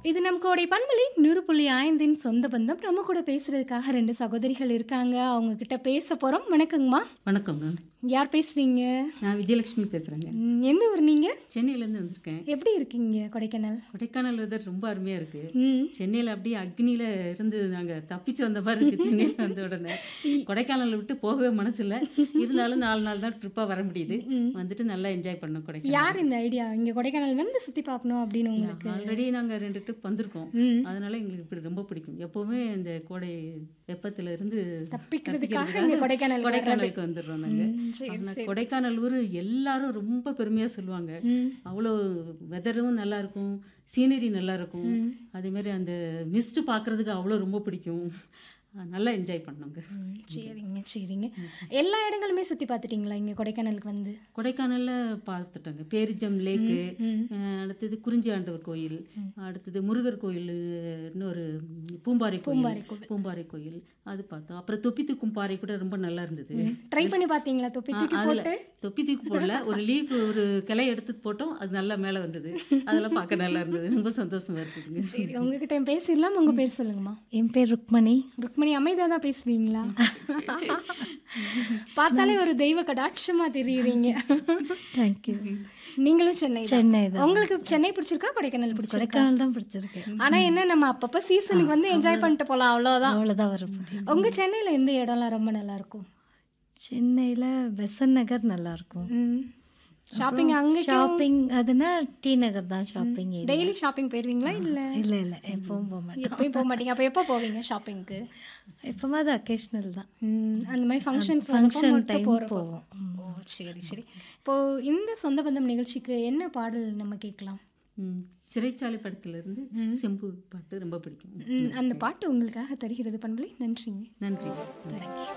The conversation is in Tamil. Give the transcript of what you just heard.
இது நம் கோடை பண்பலி நூறு புள்ளி ஐந்தின் சொந்த பந்தம் நம்ம கூட பேசுறதுக்காக ரெண்டு சகோதரிகள் இருக்காங்க அவங்க கிட்ட பேச போறோம் வணக்கங்கம்மா வணக்கங்க யார் பேசுறீங்க நான் விஜயலட்சுமி பேசுகிறேங்க ம், எந்த ஊர் நீங்க சென்னையிலேருந்து வந்திருக்கேன் எப்படி இருக்கீங்க கொடைக்கானல் கொடைக்கானல் வெதர் ரொம்ப அருமையாக இருக்குது ம் சென்னையில் அப்படியே அக்னியில் இருந்து நாங்கள் தப்பிச்சு வந்த மாதிரி இருக்குது சென்னையில் வந்த உடனே கொடைக்கானலை விட்டு போகவே மனசு இல்லை இருந்தாலும் நாலு நாள் தான் ட்ரிப்பாக வர முடியுது வந்துட்டு நல்லா என்ஜாய் பண்ணோம் கொடைக்கானல் யார் இந்த ஐடியா இங்க கொடைக்கானல் வந்து சுத்தி பார்க்கணும் அப்படின்னு உங்களுக்கு ஆல்ரெடி நாங்கள் ரெண்டு ட்ரிப் வந்திருக்கோம் ம் அதனால எங்களுக்கு இப்படி ரொம்ப பிடிக்கும் எப்போவுமே இந்த கோடை வெப்பத்துல இருந்து தப்பிக்கிறதுக்காக இங்க கொடைக்கானல் வர்றது. கொடைக்கானலுக்கு வந்துடுறோம் நாங்கள் ம், சரி ஆனால் கொடைக்கானல் ஊர் எல்லாரும் ரொம்ப பெருமையாக சொல்லுவாங்க ம் அவ்வளோ வெதரும் நல்லா இருக்கும் சீனரி நல்லா இருக்கும் அதே மாதிரி அந்த மிஸ்ட் பார்க்கறதுக்கு அவ்வளோ ரொம்ப பிடிக்கும் அஹ் நல்லா என்ஜாய் பண்ணோங்க ம், சரிங்க சரிங்க எல்லா இடங்களுமே சுத்தி பார்த்துட்டீங்களா இங்க கொடைக்கானலுக்கு வந்து கொடைக்கானல்ல பார்த்துட்டோங்க பேரிஜம் லேக்கு ம் அஹ் அடுத்தது குறிஞ்சி ஆண்டவர் கோயில் அடுத்தது முருகர் கோயில் இன்னொரு பூம்பாறை பூம்பாறை கோயில் பூம்பாறை கோயில் அது பார்த்தோம் அப்புறம் தொப்பி தூக்கும் பாறை கூட ரொம்ப நல்லா இருந்தது ட்ரை பண்ணி பார்த்தீங்களா தொப்பி தூக்கி அதுல போட்டு தொப்பி தூக்கு போடல ஒரு லீஃப் ஒரு கிளை எடுத்து போட்டோம் அது நல்லா மேலே வந்தது அதெல்லாம் பார்க்க நல்லா இருந்தது ரொம்ப சந்தோஷமா இருக்குதுங்க சரி உங்ககிட்ட பேசிடலாம் உங்க பேர் சொல்லுங்கம்மா என் பேர் ருக்மணி ருக்மணி அமைதியாக தான் பேசுவீங்களா பார்த்தாலே ஒரு தெய்வ கடாட்சமா தெரியுறீங்க தேங்க்யூ நீங்களும் சென்னை தான். சென்னை தான் உங்களுக்கு சென்னை பிடிச்சிருக்கா கொடைக்கானல் பிடிச்சிருக்கா கொடைக்கானல் தான் பிடிச்சிருக்கு ஆனா என்ன நம்ம அப்பப்ப சீசனுக்கு வந்து என்ஜாய் பண்ணிட்டு போலாம் அவ்வளவுதான் அவ்வளோதான் வர முடியும் உங்க சென்னையில எந்த இடம்லாம் ரொம்ப நல்லா இருக்கும் சென்னையில் பெசன் நகர் நல்லா இருக்கும் ஷாப்பிங் அங்க ஷாப்பிங் அதுனா டி நகர் தான் ஷாப்பிங் டெய்லி ஷாப்பிங் போயிருவீங்களா இல்ல இல்லை இல்லை எப்பவும் போக மாட்டேன் எப்பயும் போக மாட்டீங்க அப்ப எப்போ போவீங்க ஷாப்பிங்க்கு எப்போமாவது அக்கேஷ்னல் தான் அந்த மாதிரி ஃபங்க்ஷன்ஸ் ஃபங்க்ஷன் டைம் போவோம் ஓ சரி சரி இப்போ இந்த சொந்த பந்தம் நிகழ்ச்சிக்கு என்ன பாடல் நம்ம கேட்கலாம் ம், சிறைச்சாலை படத்துல இருந்து செம்பு பாட்டு ரொம்ப பிடிக்கும் ம், அந்த பாட்டு உங்களுக்காக தருகிறது பண்பலை நன்றிங்க நன்றி